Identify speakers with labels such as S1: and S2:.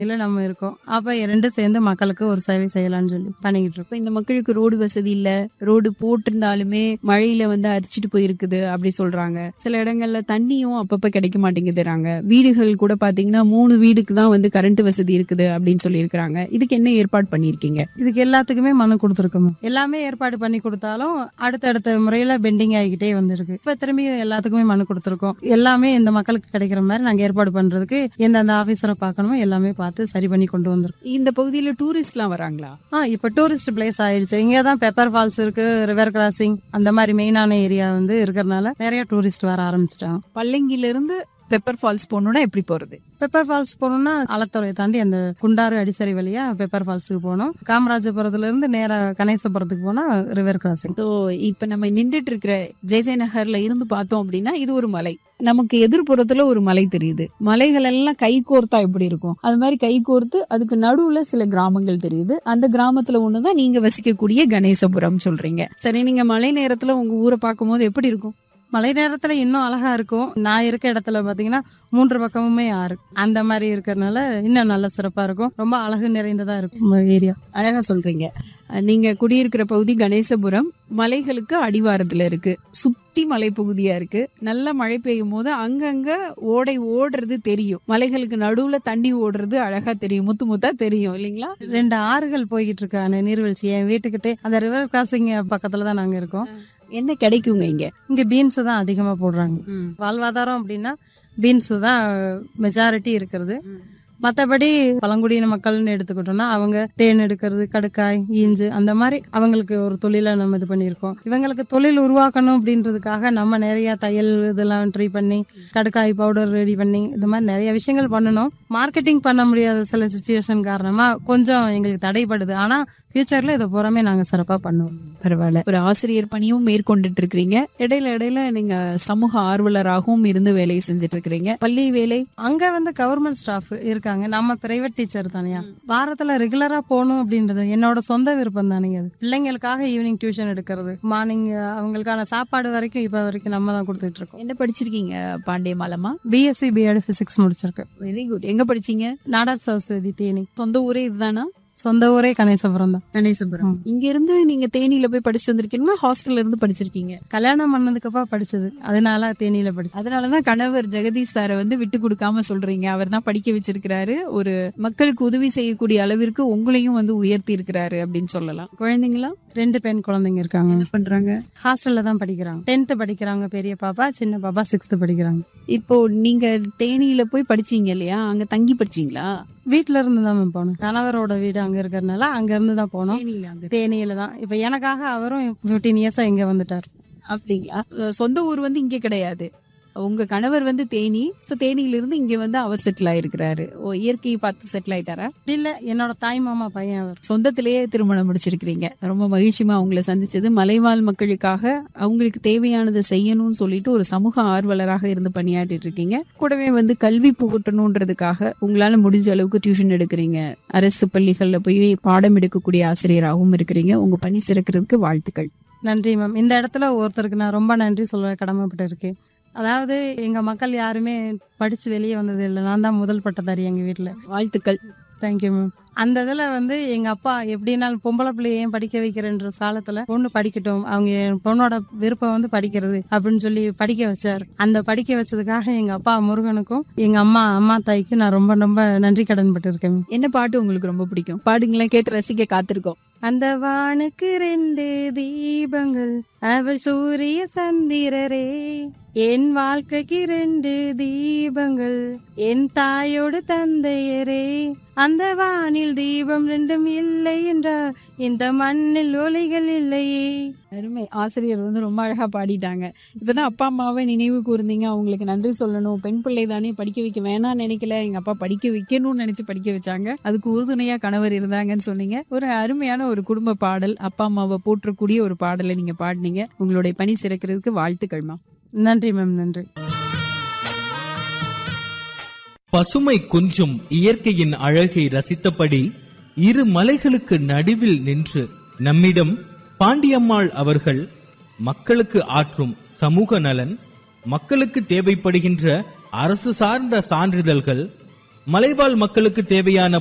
S1: இல்ல நம்ம இருக்கோம் அப்ப ரெண்டும் சேர்ந்து மக்களுக்கு ஒரு சேவை செய்யலாம்னு சொல்லி பண்ணிக்கிட்டு இருக்கோம்
S2: இப்ப இந்த மக்களுக்கு ரோடு வசதி இல்ல ரோடு போட்டிருந்தாலுமே மழையில வந்து அரிச்சிட்டு போயிருக்குது அப்படி சொல்றாங்க சில இடங்கள்ல தண்ணியும் அப்பப்ப கிடைக்க மாட்டேங்குதுறாங்க வீடுகள் கூட பாத்தீங்கன்னா மூணு வீடுக்கு தான் வந்து கரண்ட் வசதி இருக்குது அப்படின்னு சொல்லி இருக்காங்க இதுக்கு என்ன ஏற்பாடு பண்ணிருக்கீங்க
S1: இதுக்கு எல்லாத்துக்குமே மனு கொடுத்துருக்கோம் எல்லாமே ஏற்பாடு பண்ணி கொடுத்தாலும் அடுத்தடுத்த முறையில பெண்டிங் ஆகிக்கிட்டே வந்திருக்கு இப்ப திரும்பி எல்லாத்துக்குமே மனு கொடுத்துருக்கோம் எல்லாமே இந்த மக்களுக்கு கிடைக்கிற மாதிரி நாங்க ஏற்பாடு பண்றதுக்கு எந்தெந்த ஆபீசரை பார்க்கணுமோ எல்லாமே பார்த்து சரி பண்ணி கொண்டு வந்திருக்கோம்
S2: இந்த பகுதியில டூரிஸ்ட்லாம் வராங்களா
S1: ஆ இப்ப டூரிஸ்ட் பிளேஸ் ஆயிடுச்சு இங்க தான் பெப்பர் ஃபால்ஸ் இருக்கு ரிவர் கிராசிங் அந்த மாதிரி மெயினான ஏரியா வந்து இருக்கிறதுனால நிறைய டூரிஸ்ட் வர ஆரம்பிச்சிட்டாங்க
S2: பல்லங்கில இருந்து பெப்பர் ஃபால்ஸ் போகணும்னா எப்படி போறது
S1: பெப்பர் ஃபால்ஸ் போகணும்னா ஆலத்துறையை தாண்டி அந்த குண்டாறு அடிசரி வழியா பெப்பர் ஃபால்ஸுக்கு போனோம் காமராஜபுரத்துல இருந்து நேரா கணேசபுரத்துக்கு போனா ரிவர் கிராசிங்
S2: ஸோ இப்ப நம்ம நின்றுட்டு இருக்கிற ஜெய ஜெய நகர்ல இருந்து பார்த்தோம் அப்படின்னா இது ஒரு மலை நமக்கு எதிர்ப்புறத்துல ஒரு மலை தெரியுது மலைகள் எல்லாம் கை கோர்த்தா எப்படி இருக்கும் அது மாதிரி கை கோர்த்து அதுக்கு நடுவுல சில கிராமங்கள் தெரியுது அந்த கிராமத்துல ஒண்ணுதான் நீங்க வசிக்கக்கூடிய கணேசபுரம் சொல்றீங்க சரி நீங்க மழை நேரத்துல உங்க ஊரை பார்க்கும்போது எப்படி இருக்கும்
S1: மழை நேரத்துல இன்னும் அழகா இருக்கும் நான் இருக்க இடத்துல பாத்தீங்கன்னா மூன்று பக்கமுமே ஆறு அந்த மாதிரி இருக்கறனால இன்னும் நல்ல சிறப்பா இருக்கும் ரொம்ப அழகு நிறைந்ததா இருக்கும் ஏரியா
S2: அழகா சொல்றீங்க அஹ் நீங்க குடியிருக்கிற பகுதி கணேசபுரம் மலைகளுக்கு அடிவாரத்துல இருக்கு சுத்தி மலைப்பகுதியா இருக்கு நல்ல மழை பெய்யும் போது அங்கங்க ஓடை ஓடுறது தெரியும் மலைகளுக்கு நடுவுல தண்ணி ஓடுறது அழகா தெரியும் முத்து முத்தா தெரியும் இல்லைங்களா
S1: ரெண்டு ஆறுகள் போய்கிட்டு இருக்கு அந்த நீர்வீழ்ச்சி என் வீட்டுக்கிட்டே அந்த ரிவர் கிராசிங் பக்கத்துல தான் நாங்க இருக்கோம்
S2: என்ன கிடைக்குங்க இங்க
S1: இங்க பீன்ஸ் தான் அதிகமா போடுறாங்க வாழ்வாதாரம் அப்படின்னா பீன்ஸ் தான் மெஜாரிட்டி இருக்கிறது மற்றபடி பழங்குடியின மக்கள்னு எடுத்துக்கிட்டோம்னா அவங்க தேன் எடுக்கிறது கடுக்காய் ஈஞ்சு அந்த மாதிரி அவங்களுக்கு ஒரு தொழிலை நம்ம இது பண்ணியிருக்கோம் இவங்களுக்கு தொழில் உருவாக்கணும் அப்படின்றதுக்காக நம்ம நிறைய தையல் இதெல்லாம் ட்ரை பண்ணி கடுக்காய் பவுடர் ரெடி பண்ணி இந்த மாதிரி நிறைய விஷயங்கள் பண்ணணும் மார்க்கெட்டிங் பண்ண முடியாத சில சுச்சுவேஷன் காரணமா கொஞ்சம் எங்களுக்கு தடைப்படுது ஆனா ஃபியூச்சர்ல இதை பூராமே நாங்க சிறப்பா பண்ணுவோம்
S2: பரவாயில்ல ஒரு ஆசிரியர் பணியும் மேற்கொண்டுட்டு இருக்கிறீங்க இடையில இடையில நீங்க சமூக ஆர்வலராகவும் இருந்து வேலையை செஞ்சுட்டு இருக்கிறீங்க பள்ளி வேலை
S1: அங்க வந்து கவர்மெண்ட் ஸ்டாஃப் இருக்காங்க நம்ம பிரைவேட் டீச்சர் தானேயா வாரத்துல ரெகுலரா போகணும் அப்படின்றது என்னோட சொந்த விருப்பம் தானே அது பிள்ளைங்களுக்காக ஈவினிங் டியூஷன் எடுக்கிறது மார்னிங் அவங்களுக்கான சாப்பாடு வரைக்கும் இப்ப வரைக்கும் நம்ம தான் கொடுத்துட்டு இருக்கோம்
S2: என்ன படிச்சிருக்கீங்க பாண்டிய மாலமா
S1: பிஎஸ்சி பிஎட் பிசிக்ஸ் முடிச்சிருக்கேன்
S2: வெரி குட் எங்க படிச்சீங்க
S1: நாடார் சரஸ்வதி தேனி
S2: சொந்த ஊரே இதுதானா
S1: சொந்த ஊரே கணேசபுரம் தான்
S2: கணேசபுரம் இங்க இருந்து நீங்க தேனியில போய் படிச்சு வந்திருக்கீங்களா ஹாஸ்டல்ல இருந்து படிச்சிருக்கீங்க
S1: கல்யாணம் பண்ணதுக்கு அப்புறம் படிச்சது அதனால தேனியில படிச்சேன்
S2: அதனாலதான் கணவர் ஜெகதீஷ் சாரை வந்து விட்டு கொடுக்காம சொல்றீங்க அவர் தான் படிக்க வச்சிருக்கிறாரு ஒரு மக்களுக்கு உதவி செய்யக்கூடிய அளவிற்கு உங்களையும் வந்து உயர்த்தி இருக்கிறாரு அப்படின்னு சொல்லலாம் குழந்தைங்களா
S1: ரெண்டு பெண் குழந்தைங்க இருக்காங்க
S2: என்ன பண்றாங்க
S1: ஹாஸ்டல்ல தான் படிக்கிறாங்க டென்த் படிக்கிறாங்க பெரிய பாப்பா சின்ன பாப்பா சிக்ஸ்த் படிக்கிறாங்க
S2: இப்போ நீங்க தேனியில போய் படிச்சீங்க இல்லையா அங்க தங்கி படிச்சீங்களா
S1: வீட்ல இருந்து தான் மேம் போனோம் கணவரோட வீடு அங்க இருக்கறனால அங்க இருந்து தான் போனோம்
S2: தேனியில அங்க
S1: தேனியில தான் இப்ப எனக்காக அவரும் 15 இயர்ஸா இங்க வந்துட்டார்
S2: அப்படிங்களா அஹ் சொந்த ஊர் வந்து இங்க கிடையாது உங்க கணவர் வந்து தேனி சோ தேனியில இருந்து இங்க வந்து அவர் செட்டில் ஆயிருக்கிறாரு ஓ இயற்கையை பார்த்து செட்டில் ஆயிட்டாரா
S1: அப்படி இல்ல என்னோட தாய் மாமா பையன் அவர்
S2: சொந்தத்திலேயே திருமணம் முடிச்சிருக்கிறீங்க ரொம்ப மகிழ்ச்சிமா அவங்கள சந்திச்சது மலைவாழ் மக்களுக்காக அவங்களுக்கு தேவையானதை செய்யணும்னு சொல்லிட்டு ஒரு சமூக ஆர்வலராக இருந்து பணியாற்றிட்டு இருக்கீங்க கூடவே வந்து கல்வி புகட்டணுன்றதுக்காக உங்களால முடிஞ்ச அளவுக்கு டியூஷன் எடுக்கிறீங்க அரசு பள்ளிகள்ல போய் பாடம் எடுக்கக்கூடிய ஆசிரியராகவும் இருக்கிறீங்க உங்க பணி சிறக்கிறதுக்கு வாழ்த்துக்கள்
S1: நன்றி மேம் இந்த இடத்துல ஒருத்தருக்கு நான் ரொம்ப நன்றி சொல்ல கடமைப்பட்டு இருக்கேன் அதாவது எங்க மக்கள் யாருமே படிச்சு வெளியே வந்தது இல்லை நான் தான் முதல் பட்டதாரி எங்க வீட்டுல
S2: வாழ்த்துக்கள்
S1: தேங்க்யூ மேம் அந்த இதுல வந்து எங்க அப்பா எப்படின்னாலும் பொம்பளை பிள்ளைய ஏன் படிக்க வைக்கிறேன்ற காலத்துல பொண்ணு படிக்கட்டும் அவங்க என் பொண்ணோட விருப்பம் வந்து படிக்கிறது அப்படின்னு சொல்லி படிக்க வச்சார் அந்த படிக்க வச்சதுக்காக எங்க அப்பா முருகனுக்கும் எங்க அம்மா அம்மா தாய்க்கும் நான் ரொம்ப ரொம்ப நன்றி கடன் பட்டு இருக்கேன் மேம்.
S2: என்ன பாட்டு உங்களுக்கு ரொம்ப பிடிக்கும் பாடுங்களேன் கேட்டு ரசிக்க காத்திருக்கோம்
S1: அந்த வானுக்கு ரெண்டு தீபங்கள் அவர் சூரிய சந்திரரே என் வாழ்க்கைக்கு ரெண்டு தீபங்கள் என் தாயோடு தந்தையரே அந்த வானில் தீபம் ரெண்டும் இல்லை என்றால் இந்த மண்ணில் ஒளிகள் இல்லையே
S2: அருமை ஆசிரியர் வந்து ரொம்ப அழகா பாடிட்டாங்க இப்பதான் அப்பா அம்மாவை நினைவு கூர்ந்தீங்க அவங்களுக்கு நன்றி சொல்லணும் பெண் பிள்ளை தானே படிக்க வைக்க வேணாம்னு நினைக்கல எங்க அப்பா படிக்க வைக்கணும்னு நினைச்சு படிக்க வச்சாங்க அதுக்கு உறுதுணையா கணவர் இருந்தாங்கன்னு சொன்னீங்க ஒரு அருமையான ஒரு குடும்ப பாடல் அப்பா அம்மாவை போற்றக்கூடிய ஒரு பாடலை நீங்க பாடினீங்க உங்களுடைய பணி சிறக்கிறதுக்கு வாழ்த்துக்கள்மா
S1: நன்றி மேம் நன்றி
S3: பசுமை குன்றும் இயற்கையின் அழகை ரசித்தபடி இரு மலைகளுக்கு நடுவில் நின்று நம்மிடம் பாண்டியம்மாள் அவர்கள் மக்களுக்கு ஆற்றும் சமூக நலன் மக்களுக்கு தேவைப்படுகின்ற அரசு சார்ந்த சான்றிதழ்கள் மலைவாழ் மக்களுக்கு தேவையான